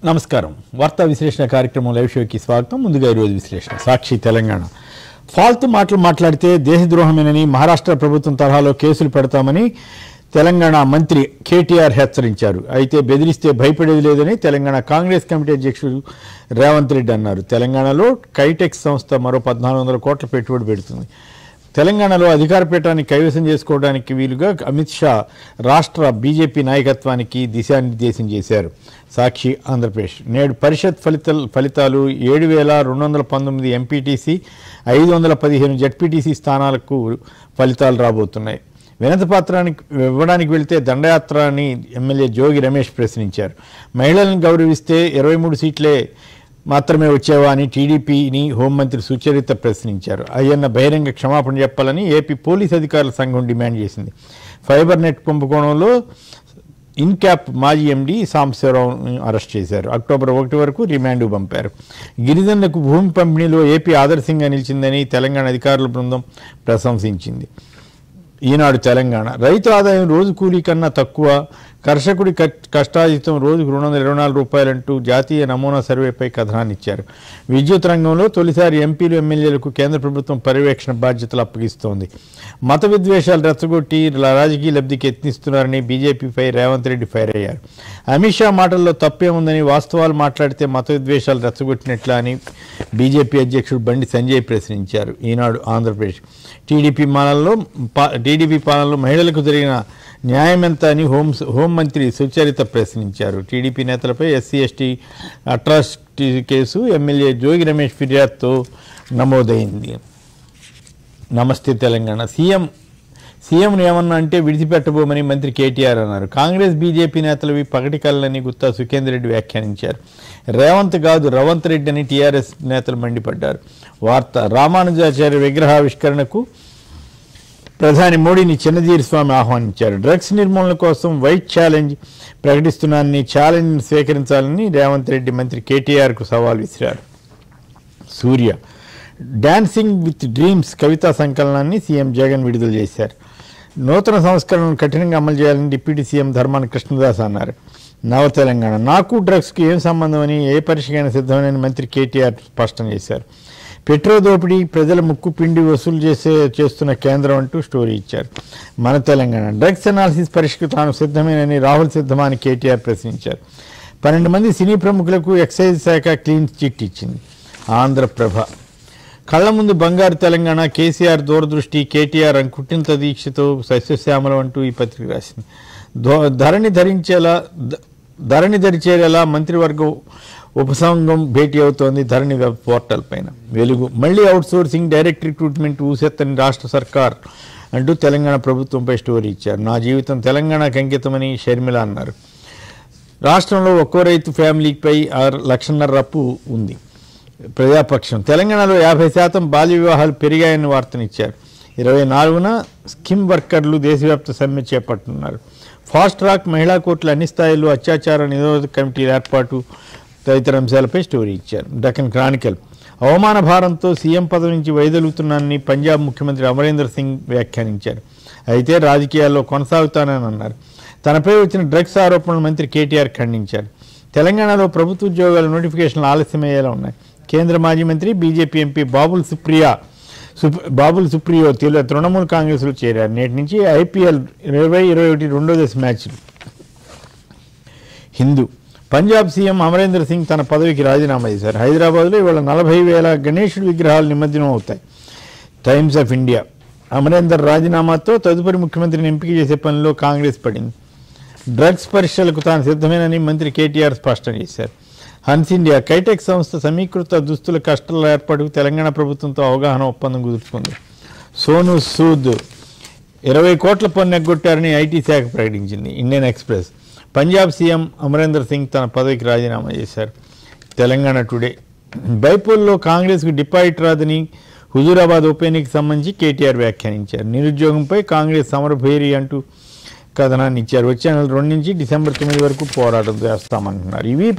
నమస్కారం వార్తా విశ్లేషణ కార్యక్రమం లైవ్ షోకి స్వాగతం ముందుగా ఈరోజు విశ్లేషణ సాక్షి తెలంగాణ ఫాల్తు మాటలు మాట్లాడితే దేశద్రోహమేనని మహారాష్ట్ర ప్రభుత్వం తరహాలో కేసులు పెడతామని తెలంగాణ మంత్రి కేటీఆర్ హెచ్చరించారు అయితే బెదిరిస్తే భయపడేది లేదని తెలంగాణ కాంగ్రెస్ కమిటీ అధ్యక్షుడు రేవంత్ రెడ్డి అన్నారు తెలంగాణలో కైటెక్స్ సంస్థ మరో పద్నాలుగు వందల కోట్ల పెట్టుబడి పెడుతుంది తెలంగాణలో అధికార పీఠాన్ని కైవసం చేసుకోవడానికి వీలుగా అమిత్ షా రాష్ట్ర బీజేపీ నాయకత్వానికి దిశానిర్దేశం చేశారు సాక్షి ఆంధ్రప్రదేశ్ నేడు పరిషత్ ఫలిత ఫలితాలు ఏడు వేల రెండు వందల పంతొమ్మిది ఎంపీటీసీ ఐదు వందల పదిహేను జడ్పీటీసీ స్థానాలకు ఫలితాలు రాబోతున్నాయి వినతి పత్రానికి ఇవ్వడానికి వెళితే దండయాత్ర అని ఎమ్మెల్యే జోగి రమేష్ ప్రశ్నించారు మహిళలను గౌరవిస్తే ఇరవై మూడు సీట్లే మాత్రమే వచ్చేవా అని టీడీపీని హోంమంత్రి సుచరిత ప్రశ్నించారు అయ్యన్న బహిరంగ క్షమాపణ చెప్పాలని ఏపీ పోలీస్ అధికారుల సంఘం డిమాండ్ చేసింది ఫైబర్ నెట్ కుంభకోణంలో ఇన్క్యాప్ మాజీ ఎండీ సాంబశివరావును అరెస్ట్ చేశారు అక్టోబర్ ఒకటి వరకు రిమాండ్ పంపారు గిరిజనులకు భూమి పంపిణీలో ఏపీ ఆదర్శంగా నిలిచిందని తెలంగాణ అధికారుల బృందం ప్రశంసించింది ఈనాడు తెలంగాణ రైతు ఆదాయం రోజు కూలీ కన్నా తక్కువ కర్షకుడి క- కష్టాజితం రోజుకు రెండు వందల ఇరవై నాలుగు రూపాయలంటూ జాతీయ నమూనా సర్వేపై కథనాన్ని ఇచ్చారు విద్యుత్ రంగంలో తొలిసారి ఎంపీలు ఎమ్మెల్యేలకు కేంద్ర ప్రభుత్వం పర్యవేక్షణ బాధ్యతలు అప్పగిస్తోంది మత విద్వేషాలు రెచ్చగొట్టి లా- రాజకీయ లబ్ధికి యత్నిస్తున్నారని బీజేపీపై రేవంత్ రెడ్డి ఫైర్ అయ్యారు అమిత్ షా మాటల్లో తప్పేముందని వాస్తవాలు మాట్లాడితే మత విద్వేషాలు రెచ్చగొట్టినట్లా అని బీజేపీ అధ్యక్షుడు బండి సంజయ్ ప్రశ్నించారు ఈనాడు ఆంధ్రప్రదేశ్ టీడీపీ పాలనలో పా- టీడీపీ పాలనలో మహిళలకు జరిగిన న్యాయం ఎంత అని హోం హోంమంత్రి సుచరిత ప్రశ్నించారు టీడీపీ నేతలపై SC ST atrocity case MLA Jogi Ramesh ఫిర్యాదుతో నమోదైంది నమస్తే తెలంగాణ సీఎం సీఎంను ఏమన్నా అంటే విడిచిపెట్టబోమని మంత్రి కేటీఆర్ అన్నారు కాంగ్రెస్ బీజేపీ నేతలవి పగటి కళ్ళని గుత్తా సుఖేందర్ రెడ్డి వ్యాఖ్యానించారు రేవంత్ కాదు రవంత్ రెడ్డి అని టీఆర్ఎస్ నేతలు మండిపడ్డారు వార్త రామానుజాచార్య విగ్రహావిష్కరణకు ప్రధాని మోడీని చిన్నజీరి స్వామి ఆహ్వానించారు డ్రగ్స్ నిర్మూలన కోసం వైట్ ఛాలెంజ్ ప్రకటిస్తున్నానని ఛాలెంజ్ స్వీకరించాలని రేవంత్ రెడ్డి మంత్రి కేటీఆర్కు సవాల్ విసిరారు సూర్య డాన్సింగ్ విత్ డ్రీమ్స్ కవితా సంకలనాన్ని సీఎం జగన్ విడుదల చేశారు నూతన సంస్కరణను కఠినంగా అమలు చేయాలని డిప్యూటీ సీఎం ధర్మాన కృష్ణదాస్ అన్నారు నవ తెలంగాణ నాకు డ్రగ్స్కి ఏం సంబంధం అని ఏ పరీక్షకైనా సిద్ధమని మంత్రి కేటీఆర్ స్పష్టం చేశారు పెట్రో దోపిడీ ప్రజల ముక్కు పిండి వసూలు చేసే చేస్తున్న కేంద్రం అంటూ స్టోరీ ఇచ్చారు మన తెలంగాణ డ్రగ్స్ అనాలిసిస్ పరీక్షకు తాను సిద్ధమేనని రాహుల్ సిద్ధమా అని కేటీఆర్ ప్రశ్నించారు పన్నెండు మంది సినీ ప్రముఖులకు ఎక్సైజ్ శాఖ క్లీన్ చిట్ ఇచ్చింది ఆంధ్రప్రభ కళ్ళ ముందు బంగారు తెలంగాణ కేసీఆర్ దూరదృష్టి కేటీఆర్ అంకుటింత దీక్షతో సస్యశ్యామలం అంటూ ఈ పత్రిక రాసింది ధో- ధరణి ధరించేలా ధ- ధరణి ధరిచేలా మంత్రివర్గం ఉపసంఘం భేటీ అవుతోంది ధరణి వెబ్ పోర్టల్ పైన వెలుగు మళ్ళీ అవుట్ సోర్సింగ్ డైరెక్ట్ రిక్రూట్మెంట్ ఊసెత్తని రాష్ట్ర సర్కార్ అంటూ తెలంగాణ ప్రభుత్వంపై స్టోరీ ఇచ్చారు నా జీవితం తెలంగాణకు అంకితమని షర్మిల అన్నారు రాష్ట్రంలో ఒక్కో రైతు ఫ్యామిలీపై ఆరు లక్షన్నర అప్పు ఉంది ప్రజాపక్షం తెలంగాణలో యాభై శాతం బాల్య వివాహాలు పెరిగాయని వార్తనిచ్చారు ఇరవై నాలుగున స్కిమ్ వర్కర్లు దేశవ్యాప్త సమ్మె చేపట్టున్నారు ఫాస్ట్ ట్రాక్ మహిళా కోర్టుల అన్ని స్థాయిల్లో అత్యాచార నిరోధక కమిటీల ఏర్పాటు తదితర అంశాలపై స్టోరీ ఇచ్చారు డకన్ క్రానికల్ అవమాన భారంతో సీఎం పదవి నుంచి వైదొలుగుతున్నానని పంజాబ్ ముఖ్యమంత్రి అమరేంద్ర సింగ్ వ్యాఖ్యానించారు అయితే రాజకీయాల్లో కొనసాగుతానని అన్నారు తనపై వచ్చిన డ్రగ్స్ ఆరోపణలు మంత్రి కేటీఆర్ ఖండించారు తెలంగాణలో ప్రభుత్వ ఉద్యోగాల నోటిఫికేషన్లు ఆలస్యమయ్యేలా ఉన్నాయి కేంద్ర మాజీ మంత్రి బీజేపీ ఎంపీ బాబుల్ సుప్రియా సుప్ బాబుల్ సుప్రియో తెలు తృణమూల్ కాంగ్రెస్లో చేరారు నేటి నుంచి ఐపీఎల్ ఇరవై ఇరవై ఒకటి రెండో దశ మ్యాచ్లు హిందూ పంజాబ్ సీఎం అమరేంద్ర సింగ్ తన పదవికి రాజీనామా చేశారు హైదరాబాద్లో ఇవాళ నలభై వేల గణేశుడి విగ్రహాలు నిమజ్జనం అవుతాయి టైమ్స్ ఆఫ్ ఇండియా అమరేందర్ రాజీనామాతో తదుపరి ముఖ్యమంత్రిని ఎంపిక చేసే పనిలో కాంగ్రెస్ పడింది డ్రగ్స్ పరీక్షలకు తాను సిద్ధమేనని మంత్రి కేటీఆర్ స్పష్టం చేశారు హన్స్ ఇండియా కైటెక్ సంస్థ సమీకృత దుస్తుల కష్టాల ఏర్పాటుకు తెలంగాణ ప్రభుత్వంతో అవగాహన ఒప్పందం కుదుర్చుకుంది సోను సూద్ ఇరవై కోట్ల పన్ను ఎగ్గొట్టారని ఐటీ శాఖ ప్రకటించింది Indian Express Punjab CM Amarinder Singh తన పదవికి రాజీనామా చేశారు తెలంగాణ టుడే బైపోల్లో కాంగ్రెస్కు డిపాజిట్ రాదని హుజూరాబాద్ ఉప ఎన్నికకు సంబంధించి కేటీఆర్ వ్యాఖ్యానించారు నిరుద్యోగంపై కాంగ్రెస్ సమరభేరి అంటూ కథనాన్ని ఇచ్చారు వచ్చే నెల రెండు నుంచి డిసెంబర్ తొమ్మిది వరకు పోరాటం చేస్తామంటున్నారు ఇవి